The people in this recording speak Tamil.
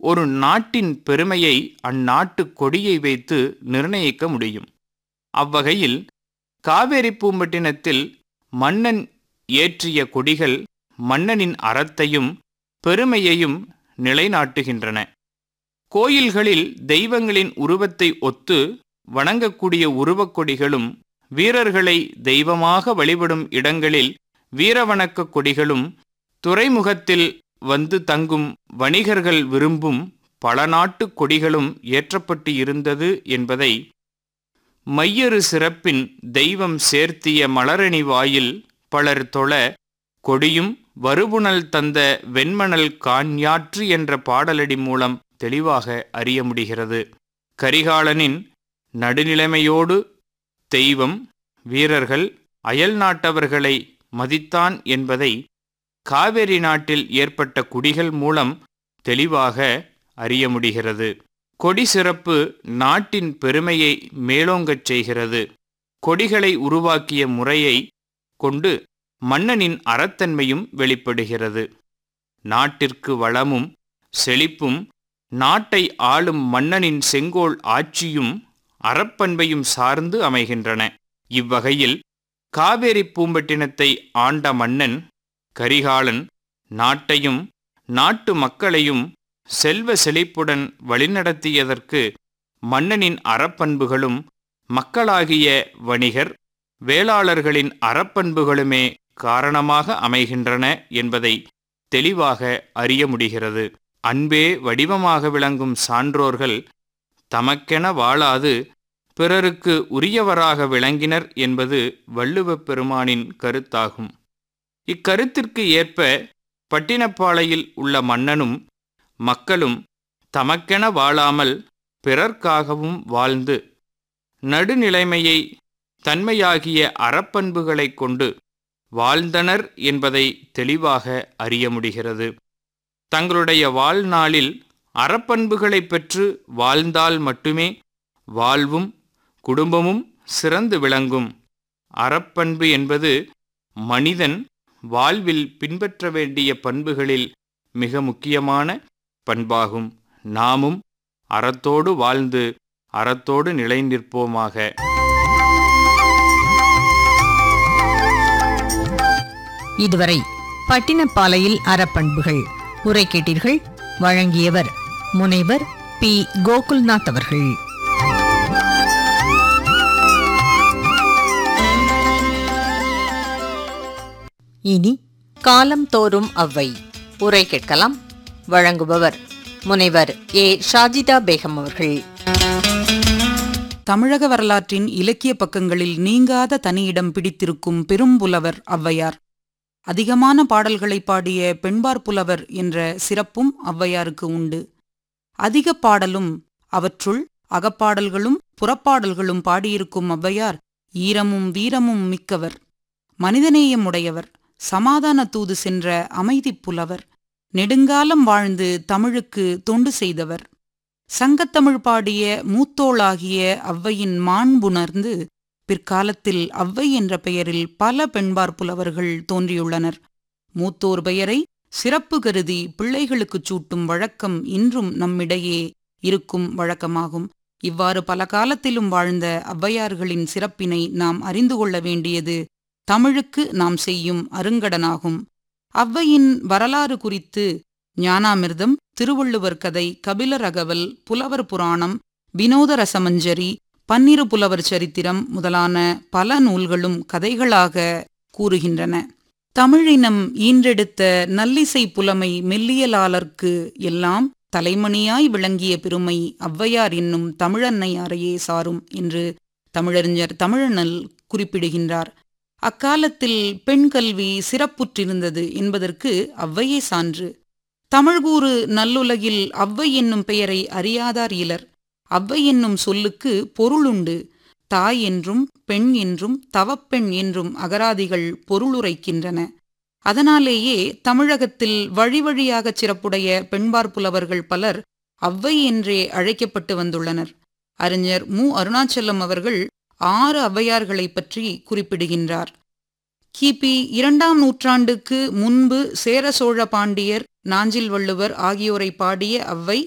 ஒரு நாட்டின் பெருமையை அந்நாட்டு கொடியை வைத்து நிர்ணயிக்க முடியும் அவ்வகையில் காவேரி பூம்பட்டினத்தில் மன்னன் ஏற்றிய கொடிகள் மன்னனின் அறத்தையும் பெருமையையும் நிலைநாட்டுகின்றன கோயில்களில் தெய்வங்களின் உருவத்தை ஒத்து வணங்கக்கூடிய உருவக் கொடிகளும் வீரர்களை தெய்வமாக வழிபடும் இடங்களில் வீரவணக்க கொடிகளும் துறைமுகத்தில் வந்து தங்கும் வணிகர்கள் விரும்பும் பல நாட்டுக் கொடிகளும் ஏற்றப்பட்டு இருந்தது என்பதை மையறு சிறப்பின் தெய்வம் சேர்த்திய மலரணி வாயில் பலர் தொழ கொடியும் வருபுணல் தந்த வெண்மணல் காஞ்ஞாற்று என்ற பாடலடி மூலம் தெளிவாக அறிய முடிகிறது கரிகாலனின் நடுநிலைமையோடு தெய்வம் வீரர்கள் அயல் நாட்டவர்களை மதித்தான் என்பதை காவேரி நாட்டில் ஏற்பட்ட குடிகள் மூலம் தெளிவாக அறிய முடிகிறது கொடி சிறப்பு நாட்டின் பெருமையை மேலோங்கச் செய்கிறது கொடிகளை உருவாக்கிய முறையை கொண்டு மன்னனின் அறத்தன்மையும் வெளிப்படுகிறது நாட்டிற்கு வளமும் செழிப்பும் நாட்டை ஆளும் மன்னனின் செங்கோல் ஆட்சியும் அறப்பண்பையும் சார்ந்து அமைகின்றன இவ்வகையில் காவேரி பூம்பட்டினத்தை ஆண்ட மன்னன் கரிகாலன் நாட்டையும் நாட்டு மக்களையும் செல்வ செழிப்புடன் வழிநடத்தியதற்கு மன்னனின் அறப்பண்புகளும் மக்களாகிய வணிகர் வேளாளர்களின் அறப்பண்புகளுமே காரணமாக அமைகின்றன என்பதை தெளிவாக அறிய முடிகிறது அன்பே வடிவமாக விளங்கும் சான்றோர்கள் தமக்கென வாழாது பிறருக்கு உரியவராக விளங்கினர் என்பது வள்ளுவப் பெருமானின் கருத்தாகும் இக்கருத்திற்கு ஏற்ப பட்டினப்பாளையில் உள்ள மன்னனும் மக்களும் தமக்கென வாழாமல் பிறர்க்காகவும் வாழ்ந்து நடுநிலைமையை தன்மையாகிய அறப்பண்புகளைக் கொண்டு வாழ்ந்தனர் என்பதை தெளிவாக அறிய முடிகிறது தங்களுடைய வாழ்நாளில் அறப்பண்புகளை பெற்று வாழ்ந்தால் மட்டுமே வாழ்வும் குடும்பமும் சிறந்து விளங்கும் அறப்பண்பு என்பது மனிதன் வாழ்வில் பின்பற்ற வேண்டிய பண்புகளில் மிக முக்கியமான பண்பாகும் நாமும் அறத்தோடு வாழ்ந்து அறத்தோடு நிலைநிற்போமாக இதுவரை பட்டினப்பாலையில் அறப்பண்புகள் உரை கேட்டீர்கள் வழங்கியவர் முனைவர் பி கோகுல்நாத் அவர்கள் இனி காலம் தோறும் அவ்வை உரை கேட்கலாம் வழங்குபவர் முனைவர் ஏ ஷாஜிதா பேகம் அவர்கள் தமிழக வரலாற்றின் இலக்கிய பக்கங்களில் நீங்காத தனியிடம் பிடித்திருக்கும் பெரும்புலவர் ஔவையார் அதிகமான பாடல்களை பாடிய பெண்பார் புலவர் என்ற சிறப்பும் ஔவையாருக்கு உண்டு அதிக பாடலும் அவற்றுள் அகப்பாடல்களும் புறப்பாடல்களும் பாடியிருக்கும் ஔவையார் ஈரமும் வீரமும் மிக்கவர் மனிதநேயம் உடையவர் சமாதான தூது சென்ற அமைதிப் புலவர் நெடுங்காலம் வாழ்ந்து தமிழுக்கு தொண்டு செய்தவர் சங்கத்தமிழ் பாடிய மூத்தோளாகிய ஔவையின் மாண்புணர்ந்து பிற்காலத்தில் ஔவை என்ற பெயரில் பல பெண்பார் புலவர்கள் தோன்றியுள்ளனர் மூத்தோர் பெயரை சிறப்பு கருதி பிள்ளைகளுக்குச் சூட்டும் வழக்கம் இன்றும் நம்மிடையே இருக்கும் வழக்கமாகும் இவ்வாறு பல காலத்திலும் வாழ்ந்த ஔவையார்களின் சிறப்பினை நாம் அறிந்து கொள்ள வேண்டியது தமிழுக்கு நாம் செய்யும் அருங்கடனாகும் ஔவையின் வரலாறு குறித்து ஞானாமிர்தம் திருவள்ளுவர் கதை கபிலர் அகவல் புலவர் புராணம் வினோத ரசமஞ்சரி பன்னிரு புலவர் சரித்திரம் முதலான பல நூல்களும் கதைகளாக கூறுகின்றன தமிழினம் ஈன்றெடுத்த நல்லிசை புலமை மெல்லியலாளர்க்கு எல்லாம் தலைமணியாய் விளங்கிய பெருமை ஔவையார் என்னும் தமிழன்னையாரையே சாரும் என்று தமிழறிஞர் தமிழனல் குறிப்பிடுகின்றார் அக்காலத்தில் பெண் கல்வி சிறப்புற்றிருந்தது என்பதற்கு ஔவையே சான்று தமிழ்கூறு நல்லுலகில் ஔவை என்னும் பெயரை அறியாதார் இலர் ஔவை என்னும் சொல்லுக்கு பொருளுண்டு தாய் என்றும் பெண் என்றும் தவப்பெண் என்றும் அகராதிகள் பொருளுரைக்கின்றன அதனாலேயே தமிழகத்தில் வழி வழியாகச் சிறப்புடைய பெண்பார் புலவர்கள் பலர் ஔவை என்றே அழைக்கப்பட்டு வந்துள்ளனர் அறிஞர் மு அருணாச்சலம் அவர்கள் ஆறு ஔவையார்களைப் பற்றி குறிப்பிடுகின்றார் கிபி இரண்டாம் நூற்றாண்டுக்கு முன்பு சேர சோழ பாண்டியர் நாஞ்சில் வள்ளுவர் ஆகியோரை பாடிய ஔவை